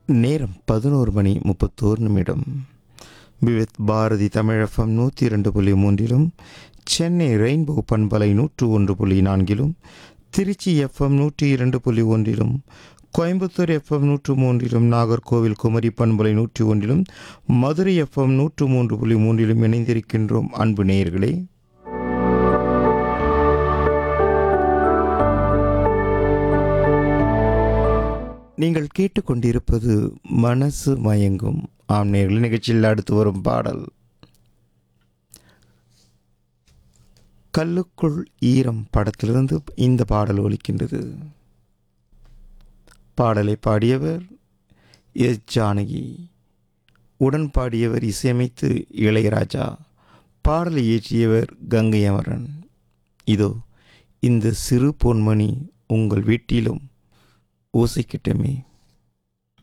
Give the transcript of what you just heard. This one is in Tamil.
நேரம் பதினோரு மணி முப்பத்தோரு நிமிடம் விவித் பாரதி தமிழகம் நூற்றி இரண்டு புள்ளி மூன்றிலும் சென்னை ரெயின்போ பண்பலை நூற்று ஒன்று புள்ளி நான்கிலும் திருச்சி எஃப்எம் நூற்றி இரண்டு புள்ளி ஒன்றிலும் கோயம்புத்தூர் எஃப்எம் நூற்று மூன்றிலும் நாகர்கோவில் குமரி பண்பலை நூற்றி ஒன்றிலும் மதுரை எஃப்எம் நூற்று மூன்று புள்ளி மூன்றிலும் இணைந்திருக்கின்றோம் அன்பு நேயர்களே நீங்கள் கேட்டுக்கொண்டிருப்பது மனசு மயங்கும் ஆம் நேர்கள் நிகழ்ச்சியில் அடுத்து வரும் பாடல் கல்லுக்குள் ஈரம் படத்திலிருந்து இந்த பாடல் ஒலிக்கின்றது பாடலை பாடியவர் எஸ் ஜானகி உடன் பாடியவர் இசையமைத்து இளையராஜா பாடலை இயற்றியவர் கங்கை அமரன் இதோ இந்த சிறு பொன்மணி உங்கள் வீட்டிலும் ஓசைக்கிட்டமே